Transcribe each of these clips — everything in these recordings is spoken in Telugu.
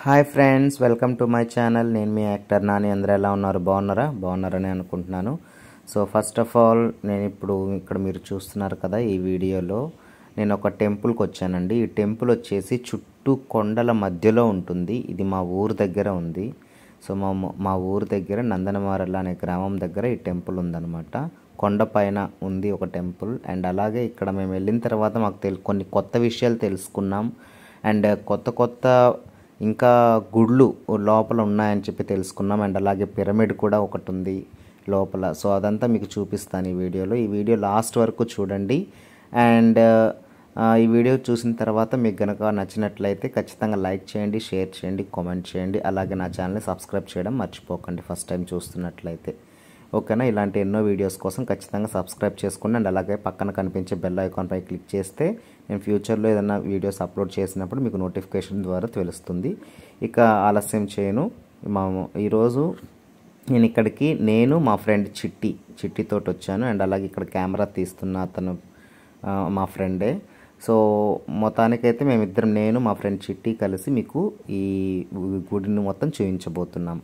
Hi friends welcome to my channel నేను మీ యాక్టర్ నాని అందరూ ఎలా ఉన్నారు బాగున్నారా బాగున్నారని అనుకుంటున్నాను సో ఫస్ట్ ఆఫ్ ఆల్ నేను ఇప్పుడు ఇక్కడ మీరు చూస్తున్నారు కదా ఈ వీడియోలో నేను ఒక టెంపుల్కి వచ్చానండి ఈ టెంపుల్ వచ్చేసి చుట్టూ కొండల మధ్యలో ఉంటుంది ఇది మా ఊరు దగ్గర ఉంది సో మా మా ఊరు దగ్గర నందనమారల అనే గ్రామం దగ్గర ఈ టెంపుల్ ఉందన్నమాట కొండ పైన ఉంది ఒక టెంపుల్ అండ్ అలాగే ఇక్కడ మేము వెళ్ళిన తర్వాత మాకు తెలు కొన్ని కొత్త విషయాలు తెలుసుకున్నాం అండ్ కొత్త కొత్త ఇంకా గుళ్ళు లోపల ఉన్నాయని చెప్పి తెలుసుకున్నాం అండ్ అలాగే పిరమిడ్ కూడా ఒకటి ఉంది లోపల సో అదంతా మీకు చూపిస్తాను ఈ వీడియోలో ఈ వీడియో లాస్ట్ వరకు చూడండి అండ్ ఆ, ఈ వీడియో చూసిన తర్వాత మీకు కనుక నచ్చినట్లయితే ఖచ్చితంగా లైక్ చేయండి షేర్ చేయండి కామెంట్ చేయండి అలాగే నా ఛానల్ని సబ్స్క్రైబ్ చేయడం మర్చిపోకండి ఫస్ట్ టైం చూస్తున్నట్లయితే ఓకేనా ఇలాంటి ఎన్నో వీడియోస్ కోసం ఖచ్చితంగా సబ్స్క్రైబ్ చేసుకోండి అండ్ అలాగే పక్కన కనిపించే బెల్ ఐకాన్ పై క్లిక్ చేస్తే నేను ఫ్యూచర్లో ఏదైనా వీడియోస్ అప్లోడ్ చేసినప్పుడు మీకు నోటిఫికేషన్ ద్వారా తెలుస్తుంది ఇక ఆలస్యం చేయను మా ఈరోజు నేను ఇక్కడికి నేను మా ఫ్రెండ్ చిట్టి చిట్టితోటి వచ్చాను అండ్ అలాగే ఇక్కడ కెమెరా తీస్తున్న అతను ఆ, మా ఫ్రెండే సో మొత్తానికైతే మేమిద్దరం నేను మా ఫ్రెండ్ చిట్టి కలిసి మీకు ఈ గుడిని మొత్తం చూపించబోతున్నాం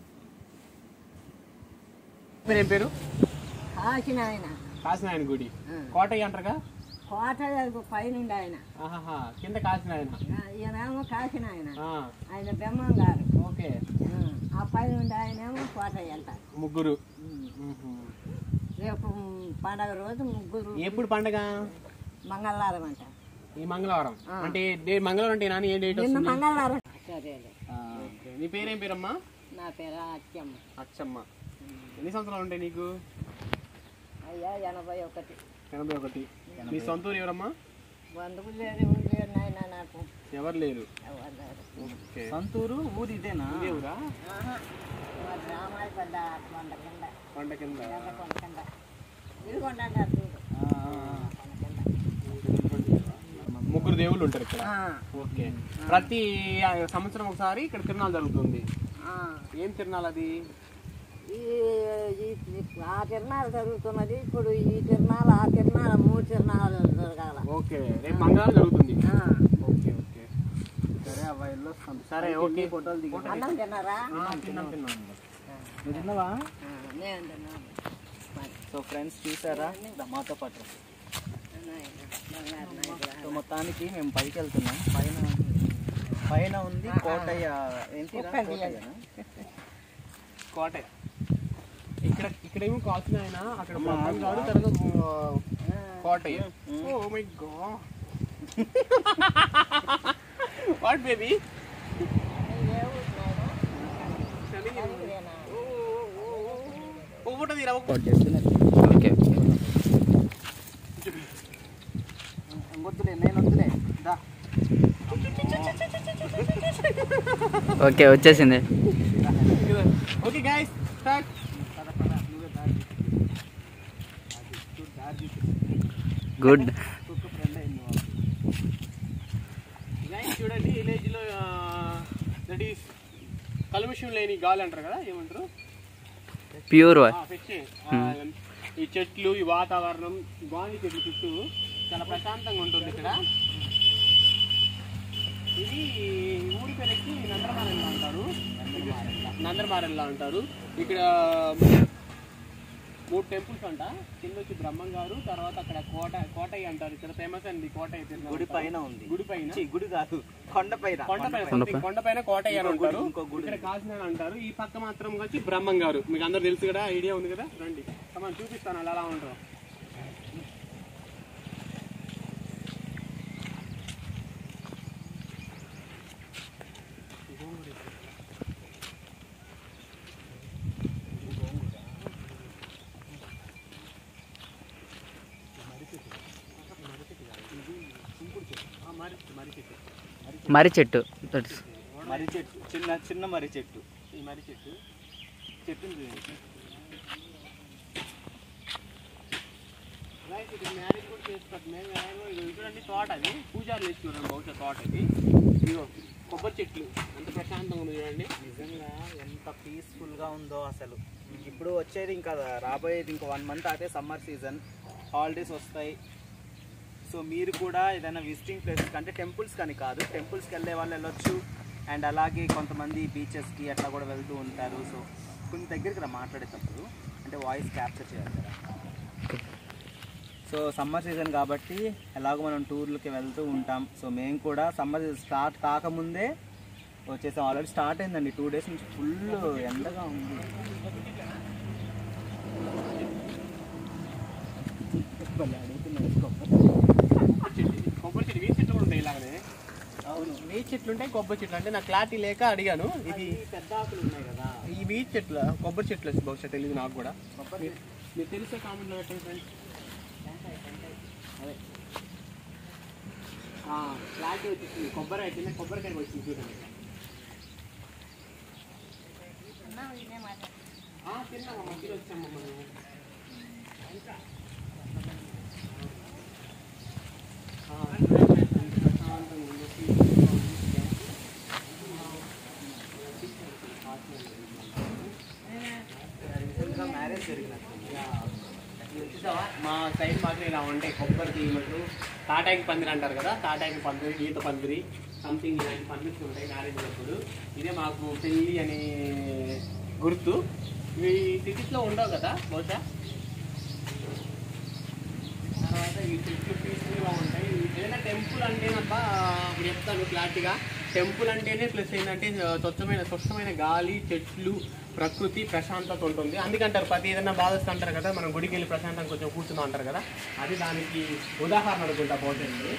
పేరు ఏం పేరు కాకిన ఆయన కాసినాయన గుడి ఆ. కోటయ్య అంటారుగా కోట పైనుండి ఆయన ఆహాహా కింద కాసినాయన ఆ, ఈయనేమో కాకిన ఆయన ఆ, ఆయన బెమ్మం గారు ఓకే ఆ, ఆ పైనుండి ఆయనేమో కోటయ్య అంట ముగ్గురు ఉమ్. మ్హూ. రేపు పండగ రోజు ముగ్గురు ఎప్పుడు పండగ మంగళవారం అంట ఈ మంగళవారం ఆ. అంటే డే మంగళవారం అంటే నాని ఏ డేట్ నిన్న వస్తుంది మంగళవారం సరేలే ఆ, ఓకే. నీ పేరేం పేరమ్మా నా పేరు అత్యమ్మ అచ్చమ్మ ఎన్ని సంవత్సరాలు ఉంటాయి నీకు అయ్యా ఎనభై ఒకటి ఎనభై ఒకటి నీ సొంత ఊరు ఎవరమ్మా బంధువులు లేరు ఊరు లేరు నాయన నాకు ఎవరు లేరు ఎవరు లేరు. ఓకే సొంతూరు ఊరు ఇదేనా ఇదే ఊరా ఆహా. మా గ్రామాలు పెద్ద కొండ కింద పంట కింద పెద్ద కొండ కింద ఇదిగొండ అంటారు చూడు కొండ కింద ముగ్గురు దేవుళ్ళు ఉంటారు ఇక్కడ ఆ, ఓకే ప్రతి ఆ, సంవత్సరం ఒకసారి ఇక్కడ తిరునాళ్ళు జరుగుతుంది ఆ. ఏం తిరునాళ్ళు అది ఈ ఈ- ఈ- ఆ తిరణాలు జరుగుతున్నది ఇప్పుడు ఈ తిరణాలు ఆ తిరణాలు మూడు తిరణాలు జరగాల ఓకే రేపు మంగళవారం జరుగుతుంది ఆ. ఓకే ఓకే సరే అవ్వ వెళ్ళొస్తాం సరే ఓకే అన్నం తిన్నారా ఆ, తిన్నాం తిన్నాం నువ్వు తిన్నావా ఆ, నేను తిన్నాను మరి, సో ఫ్రెండ్స్ చూసారా మాతో పాటు నాయన, బంగారు నాయకుడా. సో మొత్తానికి మేము పైకి వెళ్తున్నాం పైన పైన ఉంది కోటయ్య ఏంటి ఒక్క తీయండి. కోట ఇక్కడ ఇక్కడేమో కాసిన ఆయన అక్కడ బ్రహ్మం గారు తర్వాత ఆ, Kotaiah oh my god what baby ఏ ఊరు నాయనా? ఇదేనా? ఒకటి తీరా ఓకే వద్దులే నేను వద్దులే దా ఓకే వచ్చేసింది okay guys start good guys చూడండి విలేజ్ లో దట్ ఈస్ కల్మిషం లేని గాలి అంటారు కదా ఏమంటారు ప్యూర్ ఆ, fish. ఆ, ఈ చెట్లు ఈ వాతావరణం గాలి చెట్లు చుట్టూ చాలా ప్రశాంతంగా ఉంటుంది ఇక్కడ ఇది ఊరి పేరెక్కి నందరమారెల్లా అంటారు నందరమారెల్లా అంటారు ఇక్కడ మూడు టెంపుల్స్ అంట కింద వచ్చి బ్రహ్మం గారు తర్వాత అక్కడ కోట కోటయ్య అంటారు ఇక్కడ ఫేమస్ అండి కోటయ్య తిరునాళ్ళు గుడి అంటారు. పైన ఉంది గుడి పైన ఛీ, గుడి కాదు కొండ పైన కొండపైన something కొండపైన కోటయ్య అని ఇంకో గుడి, అంటారు ఇంకో గుడి. ఇక్కడ కాకినాడ అంటారు ఈ పక్క మాత్రం వచ్చి బ్రహ్మం గారు మీకు అందరు తెలుసు కదా ఐడియా ఉంది కదా రండి మనం చూపిస్తాను అలా ఎలా ఉంటారు మరి చెట్టు That's- మర్రి చెట్టు చిన్న చిన్న మర్రి చెట్టు ఈ మర్రి చెట్టు చెట్టుని చూడండి. రైట్ ఇక్కడ మ్యారేజ్ కూడా చేస్తారు మేము ఇది చూడండి తోట అది పూజారులు వేసుకున్నారు బహుశా తోట ఇది ఇదిగో కొబ్బరి చెట్లు ఎంత ప్రశాంతంగా ఉంది చూడండి నిజంగా ఎంత పీస్ఫుల్ గా ఉందో అసలు ఇప్పుడు వచ్చేది ఇంకా రాబోయేది ఇంకా వన్ మంత్ అయితే సమ్మర్ సీజన్ హాలిడేస్ వస్తాయి సో మీరు కూడా ఏదైనా విజిటింగ్ ప్లేసెస్ అంటే టెంపుల్స్ కానీ కాదు టెంపుల్స్కి వెళ్ళే వాళ్ళు వెళ్ళొచ్చు అండ్ అలాగే కొంతమంది బీచెస్కి అట్లా కూడా వెళ్తూ ఉంటారు సో కొంచెం దగ్గరికి రా మాట్లాడేటప్పుడు అంటే వాయిస్ క్యాప్చర్ చేయాలి కదా సో సమ్మర్ సీజన్ కాబట్టి ఎలాగో మనం టూర్లకి వెళ్తూ ఉంటాం సో మేము కూడా సమ్మర్ సీజన్ స్టార్ట్ కాకముందే వచ్చేసాం ఆల్రెడీ స్టార్ట్ అయిందండి టూ డేస్ నుంచి ఫుల్ ఎండగా ఉంది భలే అడుగుతున్నాడు కొబ్బరి. కొబ్బరి చెట్టు వీటి చెట్లు కూడా ఉంటాయి ఇలాగనే అవును వీటి చెట్లు ఉంటాయి కొబ్బరి చెట్లు అంటే నాకు క్లారిటీ లేక అడిగాను ఇది పెద్ద ఆకులు ఉన్నాయి కదా ఈ వీటి చెట్ల కొబ్బరి చెట్లు వచ్చి బహుశా తెలియదు నాకు కూడా మీరు- మీరు తెలిసే కామెంట్లో పెట్టండి ఫ్రెండ్స్ అదే క్లారిటీ వచ్చేసింది కొబ్బరి అయితే కొబ్బరికాయ వచ్చింది చూడండి ఆ, తిన్నామమ్మ తిని వచ్చామమ్మ మేము ఆ, ప్రశాంతంగా ఉంది. రీసెంట్గా మ్యారేజ్ జరిగినట్టుంది మా సైడ్ మాత్రం ఇలా ఉంటాయి కొబ్బరి తీయమట్లు తాటాకి పందిరి అంటారు కదా తాటాకి పందిరి ఈత పందిరి సంథింగ్ ఇలాంటి పందిరి ఉంటాయి మ్యారేజ్ అప్పుడు ఇదే మాకు పెళ్ళి అనే గుర్తు ఇవి సిటీస్లో ఉండవు కదా బహుశా తర్వాత ఈ చెట్లు పీస్ఫుల్గా ఉంటాయి ఏదైనా టెంపుల్ అంటేనబ్బా ఇప్పుడు చెప్తాను క్లారిటీగా టెంపుల్ అంటేనే ప్లస్ ఏంటంటే స్వచ్ఛమైన స్వచ్ఛమైన గాలి చెట్లు ప్రకృతి ప్రశాంతత ఉంటుంది అందుకంటారు ప్రతి ఏదైనా బాధ అంటారు కదా మనం గుడికి వెళ్ళి ప్రశాంతంగా కొంచెం కూర్చుందాం అంటారు కదా అది దానికి ఉదాహరణ అనుకుంటా పోతుంది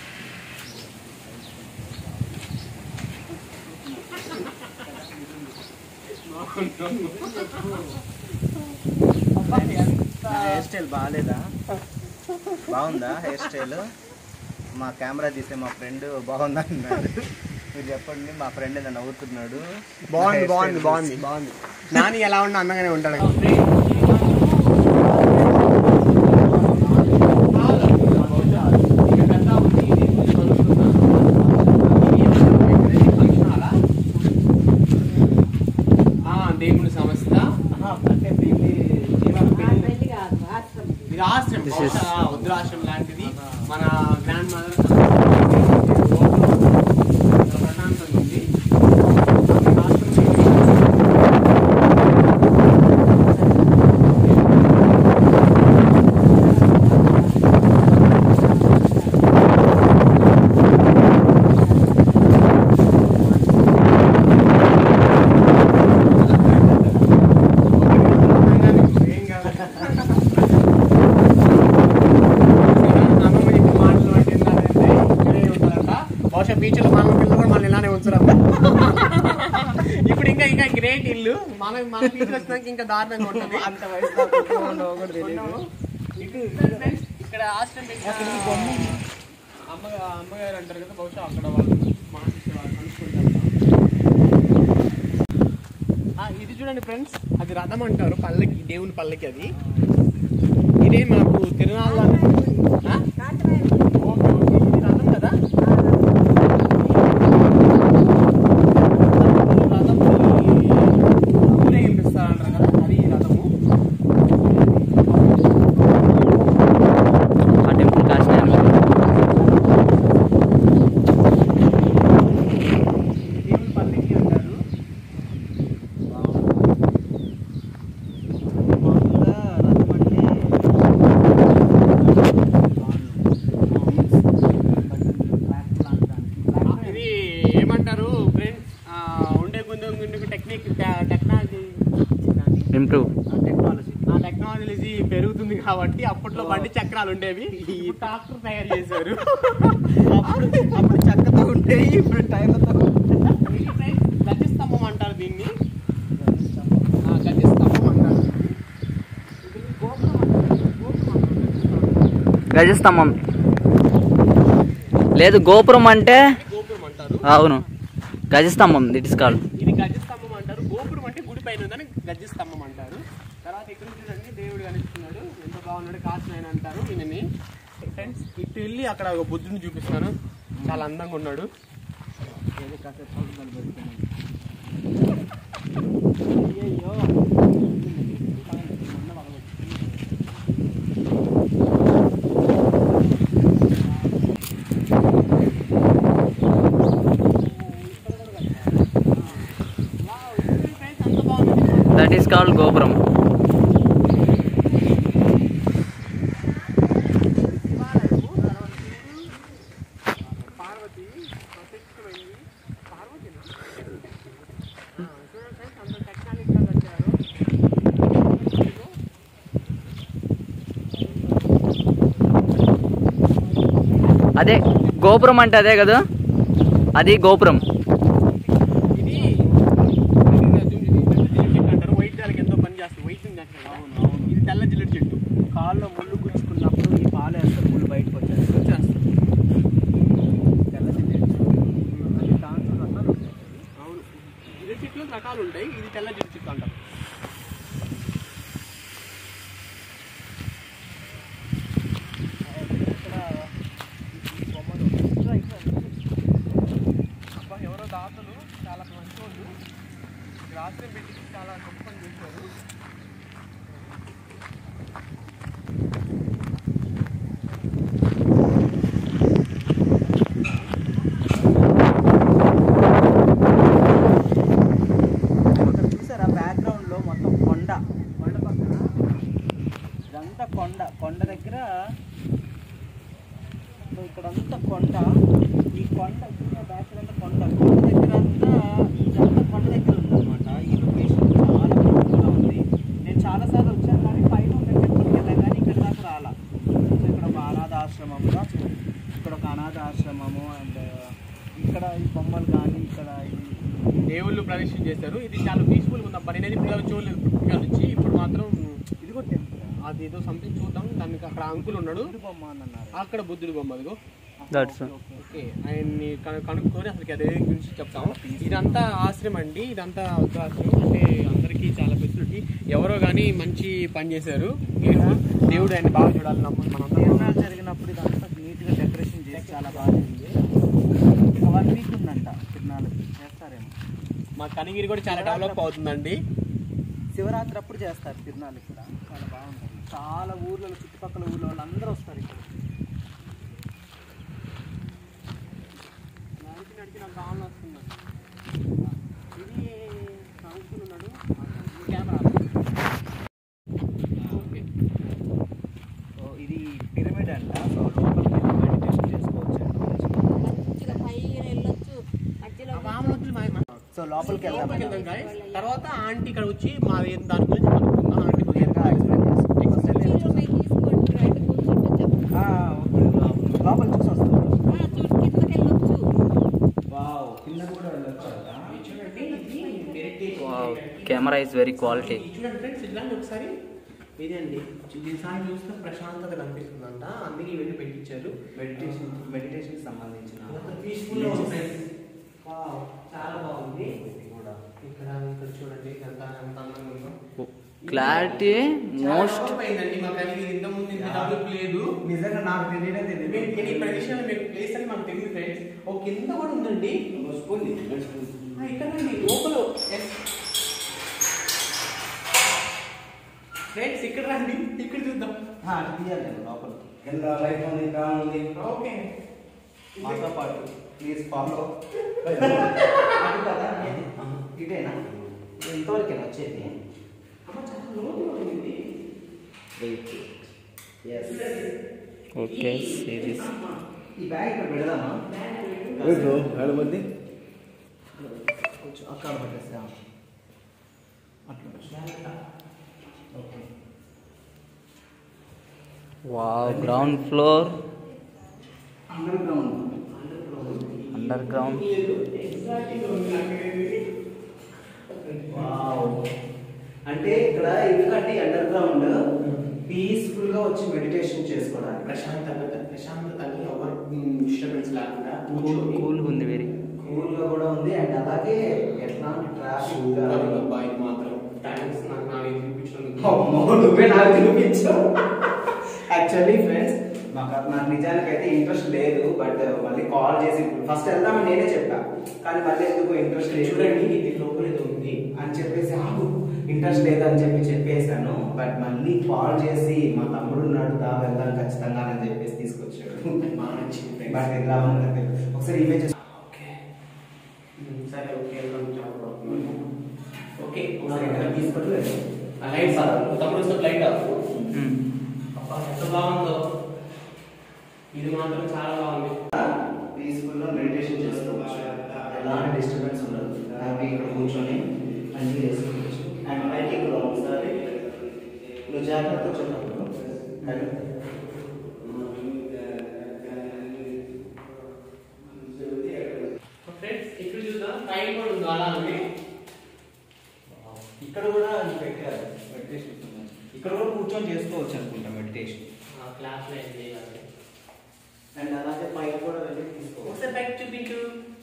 హెయిర్ స్టైల్ బాగాలేదా బాగుందా హెయిర్ స్టైల్ మా కెమెరా తీసే మా ఫ్రెండ్ బాగుందా అన్నాడు మీరు చెప్పండి మా ఫ్రెండ్ ఏదో నవ్వుతున్నాడు బాగుంది Hair బాగుంది style బాగుంది బాగుంది నాని ఎలా ఉన్నా అందంగానే ఉంటాడు దేవుని సంస్థ అంటే పెళ్ళి పెళ్లి కాదు ఆశ్రమం ఇది ఆశ్రమం This is- బహుశా వృద్ధాశ్రమం లాంటిది మన గ్రాండ్ మదర్ ప్రశాంతంగా ఉంది ఏం కాదు అమ్మమ్మ చెప్పిన మాటలు అంటే ఏంటంటే ఇక్కడే ఉంటారంట బహుశా ఫ్యూచర్లో మన పిల్లలు కూడా మనల్ని ఇలానే ఉంచురంట ఇప్పుడు ఇంకా ఇంకా గ్రేట్ ఇల్లు మన మన ఫ్యూచర్ వచ్చినాక ఇంకా దారుణంగా ఉంటుంది అంత వయసు దాకా ఉంటూ ఉండవో కూడా తెలియదు ఇటు ఇక్కడ హాస్టల్ అమ్మ అమ్మగారు అంటారు కదా బహుశా అక్కడ వాళ్ళు మాట్లాడే వాళ్ళు కనుక్కుంటారు ఆ, ఇది చూడండి ఫ్రెండ్స్ అది రథం అంటారు పల్లకి దేవుని పల్లకి అది ఇదే మాకు తిరునాళ్ళ ఆ? ఓకే ఓకే ఇది రథం కదా రథం ఊరేగిపిస్తారంటారు కదా అది ఈ రథము ఆ టెంపుల్ కాస్ట్ దేవుని పల్లకి అంటారు మామూలుగా రథం అంటే ఇది ఏమంటారు ఫ్రెండ్స్ ఉండే గుండు గుండుకు టెక్నిక్ టెక్నాలజీ ఇంప్రూవ్ టెక్నాలజీ ఆ టెక్నాలజీ పెరుగుతుంది కాబట్టి అప్పట్లో బండి చక్రాలు ఉండేవి ఇప్పుడు ట్రాక్టర్ తయారు చేశారు అప్పుడు అప్పుడు చక్కతో ఉంటే ఇప్పుడు టైర్లతో ఇది friends, గజస్తంభం అంటారు దీన్ని ఆ, గజస్తంభం అంటారు ఇది గోపురం అంటారు. గోపురం అంటారు. గజస్తంభం లేదు గోపురం అంటే గోపురం అంటారు అవును గజస్తంభం ఇట్ ఇస్ కాల్డ్ ఇది గజస్తంభం అంటారు గోపురం అంటే గుడి పైన ఉందని గజస్తంభం అంటారు తర్వాత ఇక్కడ చూడండి దేవుడు కనిపిస్తున్నాడు ఎంత బాగున్నాడు కాసిన అంటారు ఈయనని ఫ్రెండ్స్ ఇటు వెళ్ళి అక్కడ ఒక బుద్ధుని చూపిస్తాను చాలా అందంగా ఉన్నాడు ఏదో కాసేపు పడుకొని పెడుతున్నాను అయ్యయ్యో దట్ ఈస్ కాల్డ్ గోపురం పార్వతి ప్రత్యక్షమైంది పార్వతినా ఆ, చూడండి ఫ్రెండ్స్ అంత టెక్నాలిక్గా కట్టారు ఇదిగో. అదే గోపురం అంటే అదే కదా అది గోపురం ఇది ఇది నా జూమ్ ఇది తెల్ల జిల్లెడు చెట్టు అంటారు వైట్ దానికి ఎంతో పని చేస్తుంది వైట్ చేస్తారు అవును అవును ఇది తెల్ల జిల్లెడు చెట్టు కాల్లో ముళ్ళు గుచ్చుకున్నప్పుడు ఈ పాలు వేస్తారు ముళ్ళు బయటకు వచ్చేస్తారు వచ్చేస్తుంది తెల్ల జిల్లేడు. అది దాంట్లో రకాలు ఉంటాయి. అవును జిల్లెడు చెట్లు రకాలు ఉంటాయి ఇది తెల్ల జిల్లెడు చెట్టు అంటారు ఇక్కడ ఈ బొమ్మలు ఇంకా ఇంకా అబ్బా ఎవరో దాతలు చాలా మంచి వాళ్ళు గ్రాసరీ పెట్టి చాలా గొప్ప పని చేశారు ఇక్కడ చూసారా బ్యాక్గ్రౌండ్ లో మొత్తం కొండ కొండ పక్కన ఇదంతా కొండ కొండ దగ్గర సో ఇక్కడంతా కొండ ఈ కొండ చూసే బ్యాక్ అంతా కొండ కొండ దగ్గర అంతా ఇదంతా కొండ దగ్గర ఉందన్నమాట ఈ లొకేషన్ చాలా బ్యూటిఫుల్గా ఉంది నేను చాలాసార్లు వచ్చాను కానీ పైన ఉన్న టెంపుల్కి వెళ్ళాను కానీ ఇక్కడ దాకా రాలా సో ఇక్కడ ఒక అనాథ ఆశ్రమంగా ఇక్కడ ఒక అనాథ ఆశ్రమము అండ్ ఇక్కడ ఈ బొమ్మలు కానీ ఇక్కడ ఇది దేవుళ్ళు ప్రదర్శన చేశారు ఇది చాలా పీస్ఫుల్ గా ఉందబ్బా నేనైతే పిల్లలు చూడలేదు పుట్టుక నుంచి ఇప్పుడు మాత్రం ఇది కూడా టెంపుల్ అది ఏదో సంథింగ్ చూద్దాం దానికి అక్కడ అంకుల్ ఉన్నాడు బుద్ధుడి బొమ్మ అని అన్నారు అక్కడ బుద్ధుడి బొమ్మ అదిగో దట్స్ ఓకే ఆయన్ని కను- కనుక్కొని అసలు అదే గురించి చెప్తాము ఇదంతా ఆశ్రమం అండి ఇదంతా వృద్ధాశ్రమం అంటే అందరికీ చాలా ఫెసిలిటీ ఎవరో కానీ మంచి పని చేశారు Beautiful. దేవుడు ఆయన బాగా చూడాలి నమ్మ- మనందరం తిరునాళ్ళు జరిగినప్పుడు ఇదంతా నీట్గా డెకరేషన్ చేసి చాలా బాగా జరిగింది వన్ వీక్ ఉందంట తిరునాళ్ళు చేస్తారేమో మా కనిగిరి కూడా చాలా డెవలప్ అవుతుందండి శివరాత్రి అప్పుడు చేస్తారు తిరునాళ్ళు ఇక్కడ చాలా బాగుంటుంది చాలా ఊర్లలో చుట్టుపక్కల ఊర్లో వాళ్ళు అందరూ వస్తారు ఇక్కడ నడిచి నడిచి నాకు కావాలని వస్తుంది ఇది అంకుల్ ఉన్నాడు కెమెరా ఓకే సో ఇది పిరమిడ్ అంట సో లోపలికి వెళ్ళి మెడిటేషన్ చేసుకోవచ్చు మంచిగా పైకి వెళ్ళొచ్చు మధ్యలో సో లోపలికి లోపలికి వెళ్దాం వెళ్దాం guys. తర్వాత ఆంటీ ఇక్కడ వచ్చి మా ఏం దాని గురించి కనుక్కుందాం ఆంటీ క్లియర్గా ఎక్స్ప్లెయిన్ కుర్చీలు ఉన్నాయి, తీసుకోండి రండి కూర్చుంటే చెప్తాను లోపల చూసి వస్తాం ఆ, చూడు కిందకి వెళ్ళొచ్చు వావ్ కింద కూడా వెళ్ళొచ్చు కెమెరా ఇస్ వెరీ క్వాలిటీ చూడండి ఫ్రెండ్స్ ఇట్లాంటి ఒకసారి ఇదండి దీనిసారి చూస్తే ప్రశాంతత కనిపిస్తుందంట అందుకే ఇవన్నీ పెట్టించారు మెడిటేషన్ మెడిటేషన్ సంబంధించిన పీస్ఫుల్ చాలా బాగుంది కూడా ఇక్కడ ఇక్కడ చూడండి ఎంత ఎంత అందంగా ఉందో క్లారిటీ మోస్ట్ డెవలప్ అయిందండి మా కలిగి ఇంత ముందు ఇంత డెవలప్ లేదు నిజంగా నాకు తెలియనే మేము- నేను ఈ ప్రదేశంలో మీకు ప్లేస్ అని మాకు తెలియదు ఫ్రెండ్స్ ఓ కింద కూడా ఉందండి ఆ, ఇక్కడ లోపల ఫ్రెండ్స్ ఇక్కడ రండి ఇక్కడ చూద్దాం తీయాలి నేను లోపలికి కింద లైట్ ఉంది ఫ్యాన్ ఉంది ఓకే మాతో పాటు ప్లీజ్ ఫాలో అటు కదా ఇటేనా ఇంతవరకేనా వచ్చేది అమ్మ చాలా లోతుగా ఉంది వెయిట్ ఎస్ ఓకే సిరీస్ ఈ బ్యాగ్ ఇక్కడ పెడదామా మంది కొంచెం అక్కడ పెట్టేస్తా అట్లా okay wow ground floor under ground under ground wow అంటే ఇక్కడ ఎందుకంటే అండర్ గ్రౌండ్ పీస్ఫుల్ గా వచ్చి మెడిటేషన్ చేసుకోవడానికి ప్రశాంతంగా ప్రశాంతతని ఎవరు డిస్టర్బెన్స్ లేకుండా కూర్చొని కూల్ ఉంది వెరీ కూల్ గా కూడా ఉంది అండ్ అలాగే ఎట్లాంటి ట్రాఫిక్ సూపర్ అబ్బాయి మాత్రం థ్యాంక్స్ నాకు నాకు చూపించినందుకు అమ్మో, నువ్వే నాకు చూపించావు యాక్చువల్లీ ఫ్రెండ్స్ మాకు నాకు నిజానికి అయితే ఇంట్రెస్ట్ లేదు బట్ మళ్ళీ కాల్ చేసి ఫస్ట్ వెళ్దామని నేనే చెప్పా కానీ మళ్ళీ ఎందుకు ఇంట్రెస్ట్ లేదు చూడండి ఇది లోపల ఏదో ఉంది అని చెప్పేసి ఆగు ఇంట్రెస్ట్ లేదని చెప్పి చెప్పేశాను బట్ మళ్ళీ కాల్ చేసి మా తమ్ముడు ఉన్నాడు దా వెళ్దాం ఖచ్చితంగా అని చెప్పేసి తీసుకొచ్చాడు బాగా నచ్చింది friends. బట్ వెళ్దామని నాకు తెలియదు. ఒకసారి ఇమేజ్ ఓకే ఉమ్, సరే ఓకే వెళ్దాం జాగ్రత్త. ఓకే తీసుకుంటే లైట్ సార్ తమ్ముడు వస్తే లైట్ అబ్బా ఎంత బాగుందో ఇది మాత్రం చాలా బాగుంది పీస్ఫుల్గా మెడిటేషన్ చేసుకోవచ్చు ఎలాంటి డిస్టర్బెన్స్ ఉండదు హ్యాపీ ఇక్కడ కూర్చొని అన్ని చేసుకోవచ్చు అండ్ పైకి ఇక్కడ ఒకసారి నువ్వు జాగ్రత్త వచ్చేటప్పుడు ఫ్రెండ్స్ ఇక్కడ చూద్దాం పైన కూడా ఉంది అలానే ఇక్కడ కూడా అది పెట్టారు మెడిటేషన్ ఇక్కడ కూడా కూర్చొని చేసుకోవచ్చు అనుకుంటా మెడిటేషన్ క్లాస్ లో ఏం చేయాలి అండ్ అలాగే పైన కూడా వెళ్ళి తీసుకోవచ్చు ఒకసారి పైకి చూపించు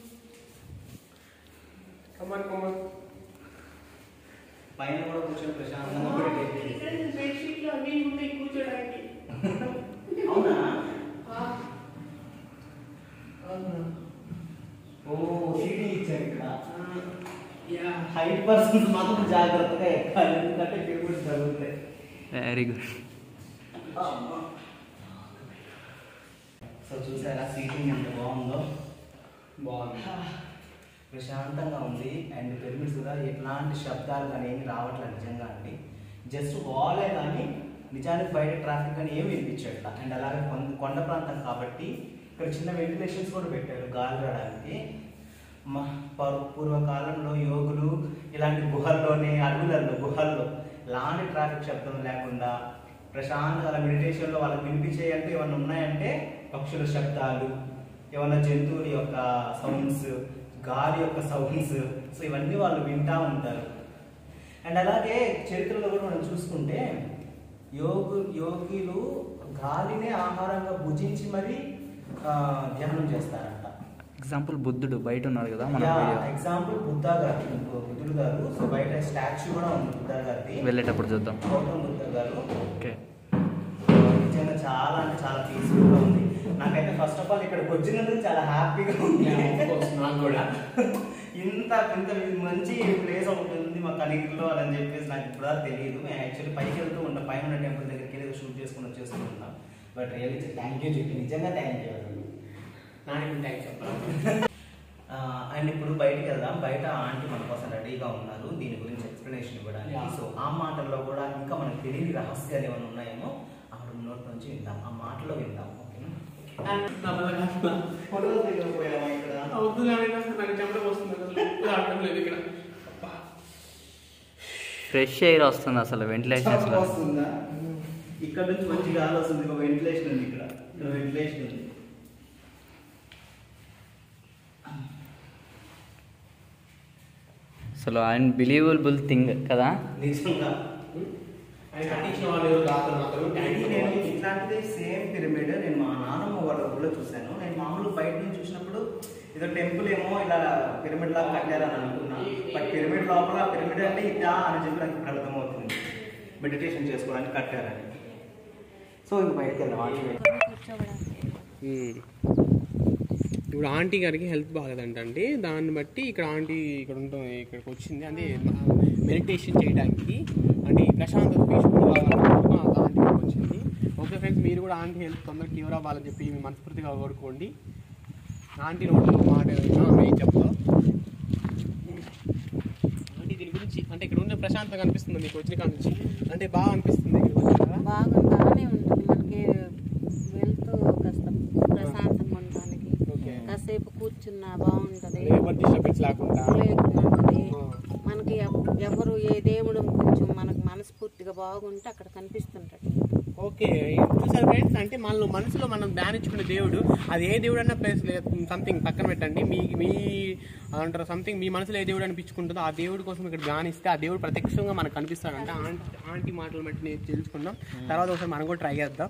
కమన్ కమన్ పైన కూడా కూర్చొని ప్రశాంతంగా మెడిటేషన్ ఇక్కడ బెడ్షీట్లు అవి ఉంటాయి కూర్చోడానికి అవునా ఓ సీటీ ఇచ్చారు ఇక్కడ యా హైట్ పర్సన్స్ మాత్రం జాగ్రత్తగా ఎక్కాలి ఎందుకంటే టేబుల్స్ తగులుతాయి వెరీ గుడ్ సో చూసారా సీటింగ్ ఎంత బాగుందో బాగుంది ప్రశాంతంగా ఉంది అండ్ పిరమిడ్స్ కూడా ఎట్లాంటి శబ్దాలు కానీ ఏమి రావట్లేదు నిజంగా అండి జస్ట్ వాలే కానీ నిజానికి బయట ట్రాఫిక్ అని ఏమి వినిపించట్లా అండ్ అలాగే కొండ కొండ ప్రాంతం కాబట్టి ఇక్కడ చిన్న వెంటిలేషన్స్ కూడా పెట్టారు గాలి రావడానికి మా పూ- పూర్వకాలంలో యోగులు ఇలాంటి గుహల్లోనే అడవులలో గుహల్లో ఎలాంటి ట్రాఫిక్ శబ్దం లేకుండా ప్రశాంతంగా మెడిటేషన్లో వాళ్ళకి వినిపించే అంటే ఏమన్నా ఉన్నాయంటే పక్షుల శబ్దాలు ఏమన్నా జంతువుల యొక్క సౌండ్స్ గాలి యొక్క సౌండ్స్ సో ఇవన్నీ వాళ్ళు వింటా ఉంటారు అండ్ అలాగే చరిత్రలో కూడా మనం చూసుకుంటే యోగు యోగిలు గాలినే ఆహారంగా భుజించి మరి ఆ, ధ్యానం చేస్తారంట ఎగ్జాంపుల్ బుద్ధుడు బయట ఉన్నాడు కదా మన వీడియో ఎగ్జాంపుల్ బుద్ధ గారు బుద్ధుడు గారు సో బయట స్టాచ్యూ కూడా ఉంది బుద్ధ గారిది వెళ్ళేటప్పుడు చూద్దాం గౌతమ్ బుద్ధ గారు ఓకే నిజంగా చాలా అంటే చాలా పీస్ఫుల్ గా ఉంది నాకైతే ఫస్ట్ ఆఫ్ ఆల్ ఇక్కడికి వచ్చినందుకు చాలా హ్యాపీగా ఉంది నాకు కూడా ఇంత ఇంత మంచి ప్లేస్ ఒకటి ఉంది మా కనీర్లో అని చెప్పేసి నాకు ఇప్పుడు దాకా తెలియదు నేను యాక్చువల్లీ పైకి వెళ్తూ ఉంటా పైన ఉన్న టెంపుల్ దగ్గరికి వెళ్ళి షూట్ చేసుకుని వచ్చేస్తూ ఉంటాం బట్ రియల్లీ థ్యాంక్ యూ చెప్పి నిజంగా థ్యాంక్ యూ నాకు థ్యాంక్స్ చెప్పాలి అండ్ ఇప్పుడు బయటికి వెళ్దాం బయట ఆంటీ మన కోసం రెడీగా ఉన్నారు దీని గురించి ఎక్స్ప్లెనేషన్ ఇవ్వడానికి Yeah. సో ఆ మాటల్లో కూడా ఇంకా మనకు తెలియని రహస్యాలు ఏమైనా ఉన్నాయేమో ఆవిడ నోటి నుంచి విందాం ఆ మాటలో విందాం ఓకేనా నా వల్ల కాదు. ఫోటోలు దిగకపోయామా ఇక్కడ వద్దులే నాయనా, నాకు చెమట వస్తుంది అసలు ఉప్పు ఆడటం లేదు ఇక్కడ అబ్బా. ఫ్రెష్ ఎయిర్ వస్తుంది అసలు వెంటిలేషన్స్ చల్లగా వస్తుందా ఇక్కడ నుంచి మంచి గాలి వస్తుంది ఒక వెంటిలేషన్ ఉంది ఇక్కడ ఇక్కడ వెంటిలేషన్ ఉంది అసలు అన్బిలీవబుల్ థింగ్ కదా నిజంగా ఆయన కట్టించిన వాళ్ళు ఎవరు కాదు మాత్రం ఇది నేను ఇట్లాంటిది సేమ్ పిరమిడ్ నేను మా నాన్నమ్మ వాళ్ళ ఊళ్ళో చూశాను నేను మామూలు బయట నుంచి చూసినప్పుడు ఏదో టెంపుల్ ఏమో ఇలా పిరమిడ్ లాగా కట్టారని అనుకున్నా బట్ పిరమిడ్ లోపల పిరమిడ్ అంటే ఇదా అని చెప్పి నాకు ఇప్పుడు అర్థమవుతుంది మెడిటేషన్ చేసుకోవడానికి కట్టారని సో ఇంక బయటకు వెళ్దాం ఆంటీ ఇప్పుడు ఆంటీ గారికి హెల్త్ బాగలేదంట అండి దాన్ని బట్టి ఇక్కడ ఆంటీ ఇక్కడ ఉంటుంది ఇక్కడికి వచ్చింది అంటే మెడిటేషన్ చేయడానికి అంటే ఈ ప్రశాంతత పీస్ఫుల్ ఆంటీ ఇక్కడికి వచ్చింది ఓకే ఫ్రెండ్స్ మీరు కూడా ఆంటీ హెల్త్ తొందరగా క్యూర్ అవ్వాలని చెప్పి మీ మనస్ఫూర్తిగా కోరుకోండి ఆంటీ నోట్లో మాట ఏం చెప్తా ఆంటీ దీని గురించి అంటే ఇక్కడ ఉండే ప్రశాంతంగా అనిపిస్తుంది మీకు వచ్చిన కాడ నుంచి అంటే బాగా అనిపిస్తుంది ఇక్కడికి వచ్చినాక బాగా బాగానే ఉంటుంది మనకి వెళ్తూ కాస్త ప్రశాంతంగా ఉండడానికి ఓకే కాసేపు కూర్చున్నా బాగుంటది లేబర్ డిస్టర్బెన్స్ లేకుండా లేకుండా ఉంటది మనకి ఎవ- ఎవరు ఏ దేవుడు కొంచెం మనకు మనస్ఫూర్తిగా బాగుంటే అక్కడ కనిపిస్తుంటాడు ఓకే చూసారు ఫ్రెండ్స్ అంటే మనలో మనసులో మనం ధ్యానించుకునే దేవుడు అది ఏ దేవుడు అన్న ప్లేస్ సంథింగ్ పక్కన పెట్టండి మీ మీ అంటారు సంథింగ్ మీ మనసులో ఏ దేవుడు అనిపించుకుంటుందో ఆ దేవుడి కోసం ఇక్కడ ధ్యానిస్తే ఆ దేవుడు ప్రత్యక్షంగా మనకు కనిపిస్తాడంట ఆంటీ ఆంటీ మాటలు బట్టి నేను తెలుసుకుందాం తర్వాత ఒకసారి మనం కూడా ట్రై చేద్దాం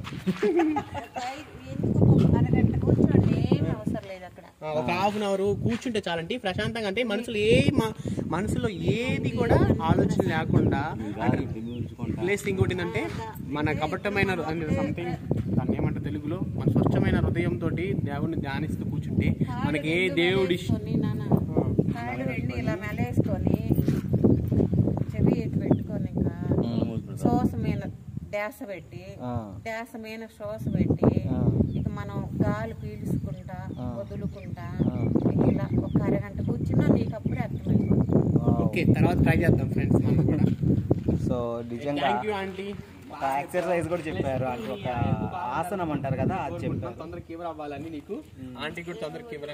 ఎందుకు అరగంట కూర్చోండి ఏమి అవసరం లేదు అక్కడ ఆ, ఒక హాఫ్ అన్ అవర్ కూర్చుంటే చాలంటే ప్రశాంతంగా అంటే మనసులో ఏ మ- మనసులో ఏది కూడా ఆలోచన లేకుండా ప్లేస్ ఇంకోటి ఏంటంటే మన కపటమైన అంటే సంథింగ్ దాన్ని ఏమంటారు తెలుగులో మన స్వచ్ఛమైన హృదయంతో దేవుడిని ధ్యానిస్తూ కూర్చుంటే మనకి ఏ దేవుడి ఇష్ట- వేసుకొని నాన్న కాళ్ళు వెళ్ళి ఇలా మెలేసుకొని చెవి ఇటు పెట్టుకొని ఇంకా శ్వాస మీద ధ్యాస పెట్టి ధ్యాస మీద శ్వాస పెట్టి ఇక మనం గాలి పీల్చుకుంటా వదులుకుంటా ఇక ఇలా ఒక అరగంట కూర్చున్నా నీకు అప్పుడే అర్థమైపోతుంది ఇక ఓకే తర్వాత ట్రై చేద్దాం ఫ్రెండ్స్ మనం కూడా సో నిజంగా థ్యాంక్ యూ ఆంటీ ఒక ఎక్సర్సైజ్ కూడా చెప్పారు అంటే ఒక ఆసనం అంటారు కదా అది చెప్పారు తొందరగా కివర్ అవ్వాలని నీకు ఆంటీ కూడా తొందరగా కివర్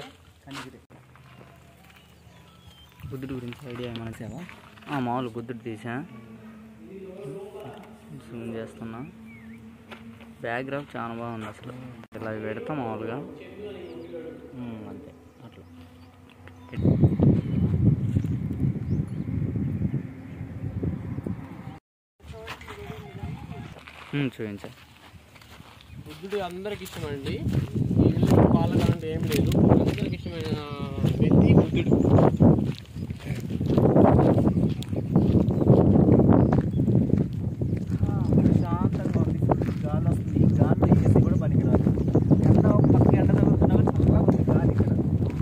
బుద్ధుడి గురించి ఐడియా ఏమైనా సేవా మామూలు బుద్ధుడు తీసా జూమ్ చేస్తున్నా బ్యాక్గ్రౌండ్ చాలా బాగుంది అసలు ఇలా పెడతాం మామూలుగా ఉమ్, అంతే అట్లా ఉమ్, చూపించా బుద్ధుడు అందరికి ఇష్టమండి వీళ్ళు వాళ్ళకి అంటే ఏం లేదు అందరికి ఇష్టమైన వ్యక్తి బుద్ధుడు శాంతంగా ఉంది ఫుల్ గాలి వస్తుంది ఈ గాలిలో ఏసీ కూడా పనికిరాదు ఎండ ఒక పక్క ఎండ తగులుతున్నా కూడా చల్లగా ఉంది గాలి ఇక్కడ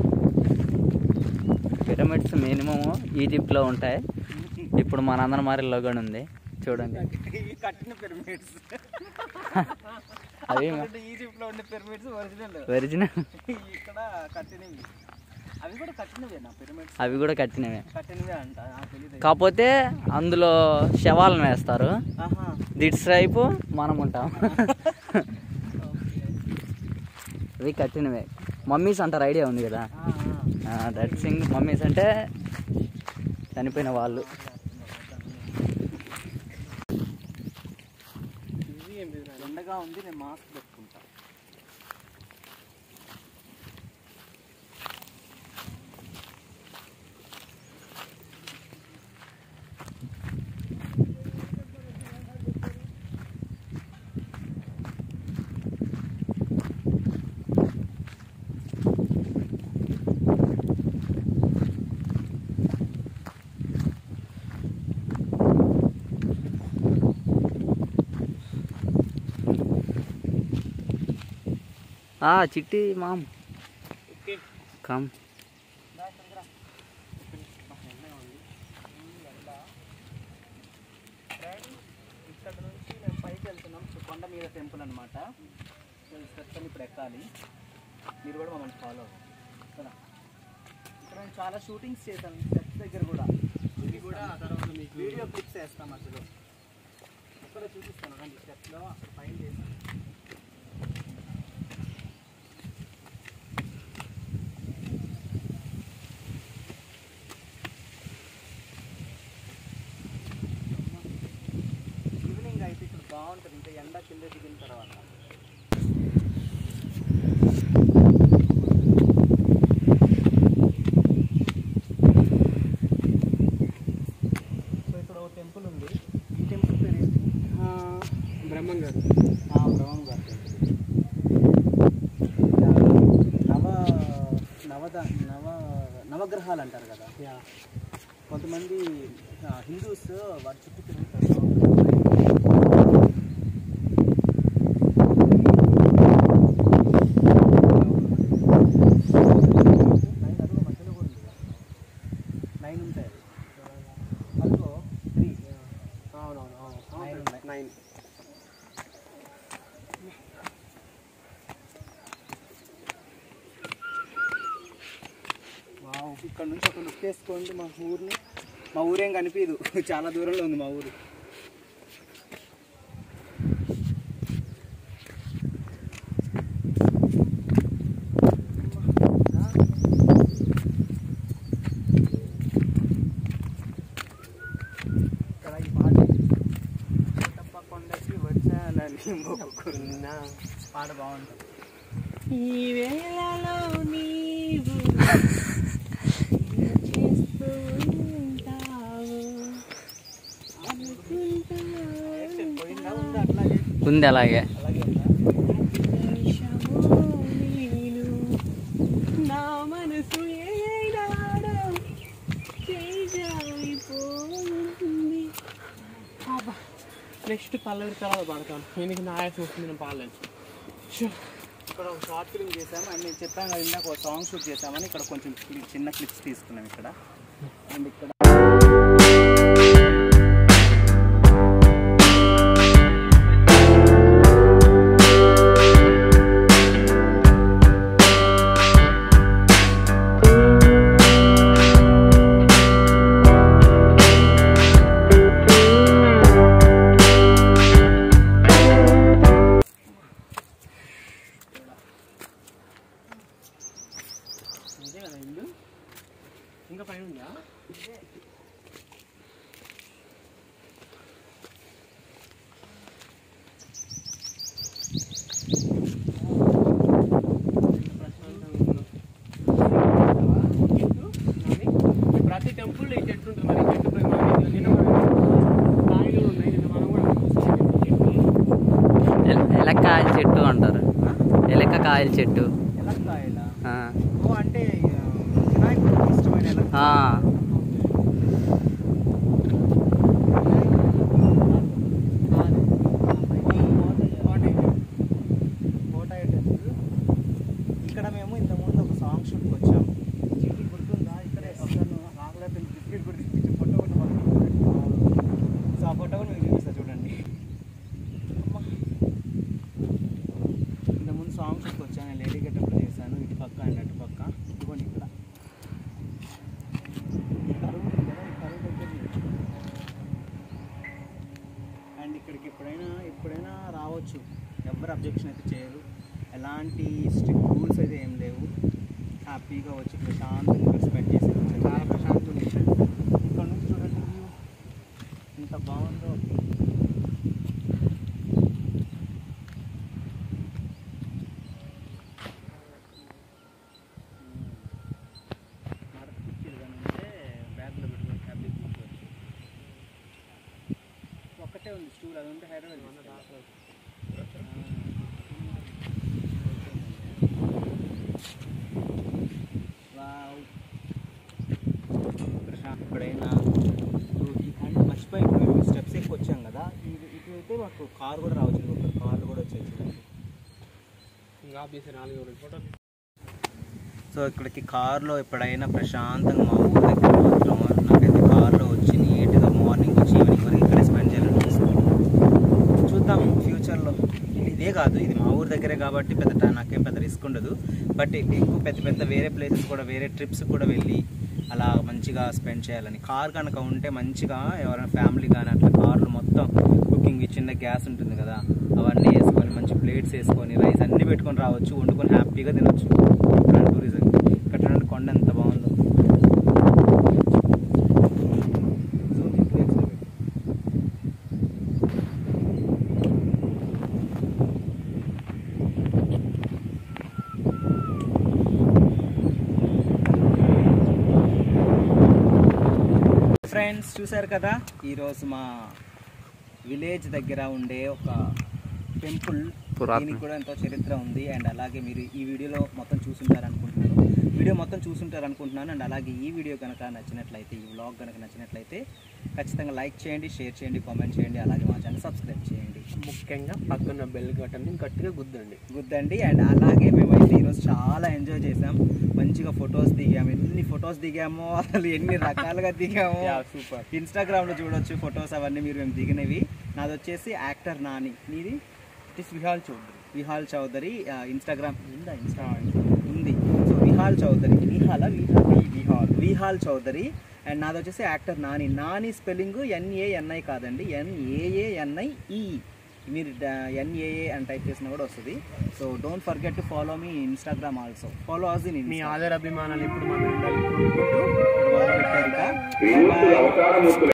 పిరమిడ్స్ మినిమం ఈజిప్ట్లో ఉంటాయి ఇప్పుడు మనందరం మారిలో కూడా ఉంది చూడండి ఇవి కట్టిన పిరమిడ్స్ అవి ఈజిప్ట్ లో ఉండే పిరమిడ్స్ ఒరిజినల్ ఒరిజినల్ ఇక్కడ కట్టినవి అవి కూడా కట్టినవే నా పిరమిడ్స్ అవి కూడా కట్టినవే కట్టినవే అంట నాకు తెలియదు కాకపోతే అందులో శవాలను వేస్తారు ఆహా దిట్స్ వైపు మనం ఉంటాం అవి కట్టినవే మమ్మీస్ అంటారు ఐడియా ఉంది కదా ఆ, ఆ. దట్ సింగ్ మమ్మీస్ అంటే చనిపోయిన వాళ్ళు ఇది ఏం లేదు నాన్న. ఎండగా ఉంది నేను మాస్క్ పెట్టుకుంటా ఆ చిట్టి మామ్ ఓకే కమ్ ఇక్కడ నుంచి మేము పైకి వెళ్తున్నాం సో కొండ మీద టెంపుల్ అనమాట స్టెప్స్ అని ఇప్పుడు ఎక్కాలి మీరు కూడా మమ్మల్ని ఫాలో అవ్వండి కదా ఇక్కడ నేను చాలా షూటింగ్స్ చేశాను స్టెప్స్ దగ్గర కూడా ఇది కూడా ఆ తర్వాత మీకు వీడియో క్లిప్స్ వేస్తాం అసలు ఇక్కడ చూపిస్తాను రండి స్టెప్స్లో అక్కడ పైన చేశాను ఈవినింగ్ అయితే ఇక్కడ బాగుంటుంది ఇంకా ఎండ కింద దిగిన తర్వాత సో ఇక్కడ ఒక టెంపుల్ ఉంది ఈ టెంపుల్ పేరు ఏంటి? బ్రహ్మం గారు ఆ, బ్రహ్మం గారి టెంపుల్ నవ నవద నవ నవగ్రహాలు అంటారు కదా యా కొంతమంది ఆ, హిందూస్ వాటి చుట్టూ తిరుగుతారు నైన్ అదిగో మధ్యలో కూడా ఉంది కదా. నైన్ ఉంటాయి అవి అదిగో త్రీ అవునవును అవును నైన్ ఉన్నాయి నైన్ వావ్, ఇక్కడ నుంచి ఒక లుక్ వేసుకోండి మా ఊరిని మా ఊరేం కనిపించదు చాలా దూరంలో ఉంది మా ఊరు ఇక్కడ ఈ పాట కోటప్ప కొండకి వచ్చానని మొక్కుకున్నా పాట బాగుంటుంది ఈ వేళలో నీవు చేస్తూ ఉంటావు పోయిందా ఉందా అట్లాగే ఉంది అలాగే అలాగే ఉందా నిమిషము నేను నా మనసు ఏనాడో చేజారిపోతుంది నెక్స్ట్ పల్లవి తర్వాత పడతాను ఎందుకు నా ఆయాసం వస్తుంది నేను పాడలేను షో. ఇక్కడ ఒక షార్ట్ ఫిల్మ్ చేసాము అండ్ నేను చెప్పాను కదా ఇందాక ఒక సాంగ్ షూట్ చేసామని ఇక్కడ కొంచెం చిన్న క్లిప్స్ తీసుకున్నాం ఇక్కడ అండ్ ఇక్కడ ప్రతి టెంపుల్ ఈ చెట్టు ఉంటుంది మరి ఈ చెట్టు పై మనకి నిన్న మనం కాయలు ఉన్నాయి నిన్న మనం కూడా చూసాం చెట్లు. ఎల- ఎలక్కాయల చెట్టు అంటారు ఎలక్క కాయల చెట్టు ఎలక్కాయల ఆ. ఓ అంటే ఆ, వినాయకుడికి ఇష్టమైన ఎలక్కాయ ఆ. ఇక్కడ మేము ఇంతకుముందు ఒక సాంగ్ షూట్కి వచ్చాం చిట్టి గుర్తుందా ఇక్కడే ఒకసారి రాగలేదు బిస్కెట్ కూడా తీసుకొచ్చి ఫోటో కూడా పంపించాడు సో ఆ ఫోటో కూడా మీకు చూపిస్తా చూడండి అమ్మా. ఇంతకుముందు సాంగ్ షూట్కి వచ్చాను లేడీ గెటప్లో చేశాను ఇటు పక్క అండ్ అటు పక్క ఇదిగోండి ఇక్కడ ఈ కరువు ఉంది కదా ఈ కరువు దగ్గర అండ్ ఇక్కడికి ఎప్పుడైనా ఎప్పుడైనా రావచ్చు ఎవరు అబ్జెక్షన్ అయితే చేయరు ఎలాంటి స్ట్రిక్ట్ రూల్స్ అయితే ఏం లేవు హ్యాపీగా వచ్చి ప్రశాంతంగా ఇక్కడ స్పెండ్ చేసి చాలా ప్రశాంతంగా ఉంటుంది ఇక్కడ నుంచి చూడండి వ్యూ ఎంత బాగుందో మడత కుర్చీలు కానీ ఉంటే బ్యాగ్లో పెట్టుకొని హ్యాపీగా కూర్చోవచ్చు ఒక్కటే ఉంది స్టూల్ అది ఉంటే హైదరాబాద్ వావ్ ప్రశాంత్ ఎప్పుడైనా ఇప్పుడు ఈ అండ్ మర్చిపోయి ఇప్పుడు మేము స్టెప్స్ ఎక్కువ వచ్చాం కదా ఇది ఇటు అయితే మాకు కార్ కూడా రావచ్చు ఇది ఒక కార్లు కూడా వచ్చాయి చూడండి ఇంకా ఆపేసి నాలుగు రెండు ఫోటోలు సో ఇక్కడికి కార్లో ఎప్పుడైనా ప్రశాంతంగా మా ఊరు దగ్గర మాత్రం నాకైతే కార్లో వచ్చి నీట్గా మార్నింగ్ వచ్చి ఈవినింగ్ వరకు ఇక్కడే స్పెండ్ చేయాలనిపిస్తుంది చూద్దాం ఫ్యూచర్లో ఇదే కాదు ఇది మా ఊరు దగ్గరే కాబట్టి పెద్ద ట- నాకేం పెద్ద రిస్క్ ఉండదు బట్ ఎక్కువ పెద్ద పెద్ద వేరే ప్లేసెస్ కూడా వేరే ట్రిప్స్ కూడా వెళ్ళి అలా మంచిగా స్పెండ్ చేయాలని కార్ కనుక ఉంటే మంచిగా ఎవరైనా ఫ్యామిలీ కానీ అట్లా కార్లు మొత్తం కుకింగ్ చిన్న గ్యాస్ ఉంటుంది కదా అవన్నీ వేసుకొని మంచి ప్లేట్స్ వేసుకొని రైస్ అన్నీ పెట్టుకొని రావచ్చు వండుకొని హ్యాపీగా తినొచ్చు ఇక్కడ టూరిజం ఇక్కడ చూడండి కొండ ఎంత బాగుందో Zoom చేసి legs లో పెట్టు. ఫ్రెండ్స్ చూశారు కదా ఈరోజు మా విలేజ్ దగ్గర ఉండే ఒక టెంపుల్ పురాతన. దీనికి కూడా ఎంతో చరిత్ర ఉంది అండ్ అలాగే మీరు ఈ వీడియోలో మొత్తం చూసుంటారు అనుకుంటున్నాను వీడియో మొత్తం చూసుంటారు అనుకుంటున్నాను అండ్ అలాగే ఈ వీడియో కనుక నచ్చినట్లయితే ఈ వ్లాగ్ కనుక నచ్చినట్లయితే ఖచ్చితంగా లైక్ చేయండి షేర్ చేయండి కామెంట్ చేయండి అలాగే మా ఛానల్ సబ్స్క్రైబ్ చేయండి ముఖ్యంగా పక్కన బెల్ బటన్ని గట్టిగా గుద్దండి గుద్దండి అండ్ అలాగే మేమైతే ఈరోజు చాలా ఎంజాయ్ చేసాం మంచిగా ఫొటోస్ దిగాము ఎన్ని ఫొటోస్ దిగామో అసలు ఎన్ని రకాలుగా దిగామో సూపర్ ఇన్స్టాగ్రామ్లో చూడొచ్చు ఫొటోస్ అవన్నీ మీరు మేము దిగినవి నాది వచ్చేసి యాక్టర్ నాని నీది ఇట్ విహాల్ చౌదరి విహాల్ చౌదరి ఆ, ఇన్స్టాగ్రామ్ ఉందా ఇన్స్టాగ్రామ్ ఉంది సో విహాల్ చౌదరి విహాల విహాల్ విహాల్ విహాల్ చౌదరి అండ్ నాది వచ్చేసి actor Nani Nani spelling N A N I కాదండి ఎన్ఏఏఎన్ఐ ఈ మీరు ఎన్ఏఏ అని టైప్ చేసినా కూడా వస్తుంది so don't forget to follow మీ Instagram also follow us in మీ ఆదర అభిమానాలు ఎప్పుడు మనం పెట్టారు